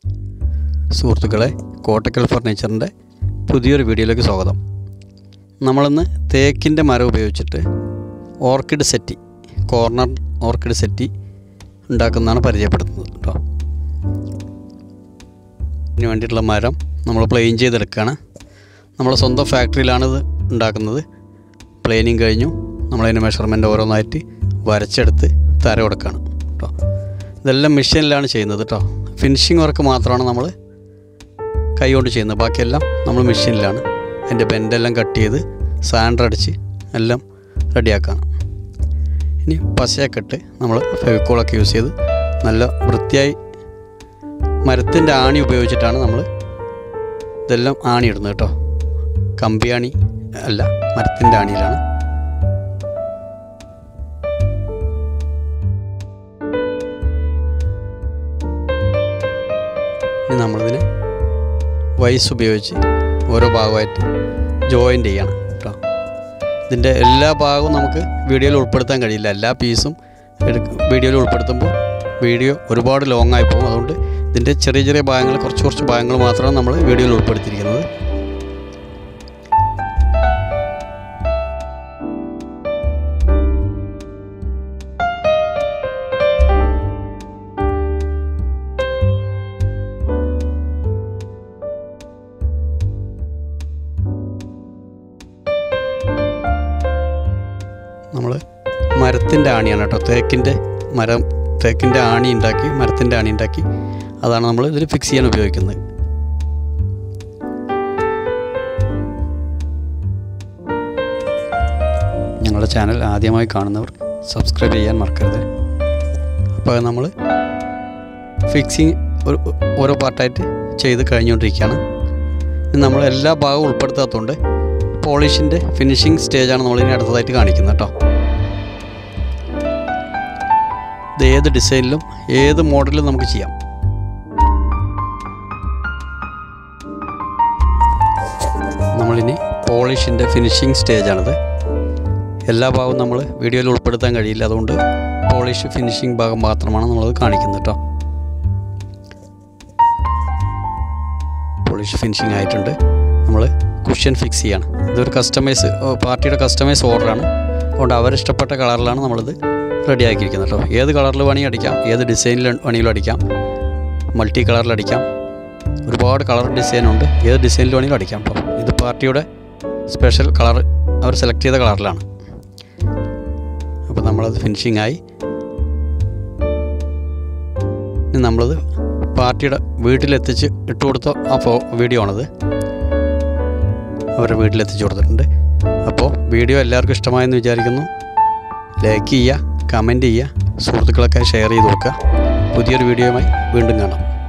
സുഹൃത്തുക്കളെ കോട്ടക്കൽ ഫർണിച്ചറിൻ്റെ പുതിയൊരു വീഡിയോയിലേക്ക് സ്വാഗതം നമ്മളിന്ന് തേക്കിൻ്റെ മരം ഉപയോഗിച്ചിട്ട് orchid settee corner orchid settee ഉണ്ടാക്കുന്നതാണ് പരിചയപ്പെടുത്തുന്നത് കേട്ടോ ഇതിന് വേണ്ടിയിട്ടുള്ള മരം നമ്മൾ പ്ലെയിൻ ചെയ്തെടുക്കുകയാണ് നമ്മൾ സ്വന്തം ഫാക്ടറിയിലാണ് ഇത് ഉണ്ടാക്കുന്നത് പ്ലെയിനിങ് കഴിഞ്ഞു നമ്മളതിൻ്റെ മെഷർമെൻറ്റ് ഓരോന്നായിട്ട് വരച്ചെടുത്ത് തര കൊടുക്കുകയാണ് കേട്ടോ ഇതെല്ലാം മെഷീനിലാണ് ചെയ്യുന്നത് കേട്ടോ ഫിനിഷിങ് വർക്ക് മാത്രമാണ് നമ്മൾ കൈകൊണ്ട് ചെയ്യുന്നത് ബാക്കിയെല്ലാം നമ്മൾ മെഷീനിലാണ് അതിൻ്റെ ബെൻഡെല്ലാം കട്ട് ചെയ്ത് സാൻഡർ അടിച്ച് എല്ലാം റെഡിയാക്കുകയാണ് ഇനി പശയൊക്കെ ഇട്ട് നമ്മൾ ഫെവിക്കോളൊക്കെ യൂസ് ചെയ്ത് നല്ല വൃത്തിയായി മരത്തിൻ്റെ ആണി ഉപയോഗിച്ചിട്ടാണ് നമ്മൾ ഇതെല്ലാം ആണി ഇടുന്നത് കേട്ടോ കമ്പിയാണി അല്ല മരത്തിൻ്റെ ആണിയിലാണ് ഇനി നമ്മളിതിനെ വൈസ് ഉപയോഗിച്ച് ഓരോ ഭാഗമായിട്ട് ജോയിൻ്റ് ചെയ്യണം കേട്ടോ ഇതിൻ്റെ എല്ലാ ഭാഗവും നമുക്ക് വീഡിയോയിൽ ഉൾപ്പെടുത്താൻ കഴിയില്ല എല്ലാ പീസും എടുക്ക വീഡിയോയിൽ ഉൾപ്പെടുത്തുമ്പോൾ വീഡിയോ ഒരുപാട് ലോങ് ആയി പോകും അതുകൊണ്ട് ഇതിൻ്റെ ചെറിയ ചെറിയ ഭാഗങ്ങൾ കുറച്ച് കുറച്ച് ഭാഗങ്ങൾ മാത്രമാണ് നമ്മൾ വീഡിയോയിൽ ഉൾപ്പെടുത്തിയിരിക്കുന്നത് നമ്മൾ മരത്തിൻ്റെ ആണിയാണ് കേട്ടോ തേക്കിൻ്റെ മരം തേക്കിൻ്റെ ആണി ഉണ്ടാക്കി മരത്തിൻ്റെ ആണി ഉണ്ടാക്കി അതാണ് നമ്മൾ ഇതിൽ ഫിക്സ് ചെയ്യാൻ ഉപയോഗിക്കുന്നത് ഞങ്ങളുടെ ചാനൽ ആദ്യമായി കാണുന്നവർ സബ്സ്ക്രൈബ് ചെയ്യാൻ മറക്കരുത് അപ്പോൾ നമ്മൾ ഫിക്സിങ് ഒരു ഓരോ പാർട്ടായിട്ട് ചെയ്ത് കഴിഞ്ഞുകൊണ്ടിരിക്കുകയാണ് ഇനി നമ്മൾ എല്ലാ ഭാഗവും ഉൾപ്പെടുത്താത്തതുകൊണ്ട് പോളിഷിൻ്റെ ഫിനിഷിംഗ് സ്റ്റേജാണ് നമ്മളിനി അടുത്തതായിട്ട് കാണിക്കുന്നത് കേട്ടോ ഇത് ഏത് ഡിസൈനിലും ഏത് മോഡലിലും നമുക്ക് ചെയ്യാം നമ്മളിനി പോളിഷിൻ്റെ ഫിനിഷിംഗ് സ്റ്റേജാണിത് എല്ലാ ഭാഗവും നമ്മൾ വീഡിയോയിൽ ഉൾപ്പെടുത്താൻ കഴിയില്ല അതുകൊണ്ട് പോളിഷ് ഫിനിഷിംഗ് ഭാഗം മാത്രമാണ് നമ്മളത് കാണിക്കുന്നത് കേട്ടോ പോളിഷ് ഫിനിഷിംഗ് ആയിട്ടുണ്ട് നമ്മൾ കുഷ്യൻ ഫിക്സ് ചെയ്യാണ് ഇതൊരു കസ്റ്റമൈസ് പാർട്ടിയുടെ കസ്റ്റമൈസ് ഓർഡറാണ് അതുകൊണ്ട് അവരിഷ്ടപ്പെട്ട കളറിലാണ് നമ്മളിത് റെഡി ആക്കിയിരിക്കുന്നത് കേട്ടോ ഏത് കളറിൽ വേണമെങ്കിൽ അടിക്കാം ഏത് ഡിസൈനിൽ വേണമെങ്കിലും അടിക്കാം മൾട്ടി കളറിൽ അടിക്കാം ഒരുപാട് കളർ ഡിസൈൻ ഉണ്ട് ഏത് ഡിസൈനിൽ വേണമെങ്കിലും അടിക്കാം കേട്ടോ ഇത് പാർട്ടിയുടെ സ്പെഷ്യൽ കളർ അവർ സെലക്ട് ചെയ്ത കളറിലാണ് അപ്പോൾ നമ്മളത് ഫിനിഷിംഗ് ആയി ഇനി നമ്മളത് പാർട്ടിയുടെ വീട്ടിലെത്തിച്ച് ഇട്ട് കൊടുത്ത ആ ഫോ വീഡിയോ ആണത് അവരുടെ വീട്ടിലെത്തിച്ച് കൊടുത്തിട്ടുണ്ട് അപ്പോൾ വീഡിയോ എല്ലാവർക്കും ഇഷ്ടമായെന്ന് വിചാരിക്കുന്നു ലൈക്ക് ചെയ്യുക കമൻറ്റ് ചെയ്യുക സുഹൃത്തുക്കളൊക്കെ ഷെയർ ചെയ്ത് നോക്കുക പുതിയൊരു വീഡിയോയുമായി വീണ്ടും കാണാം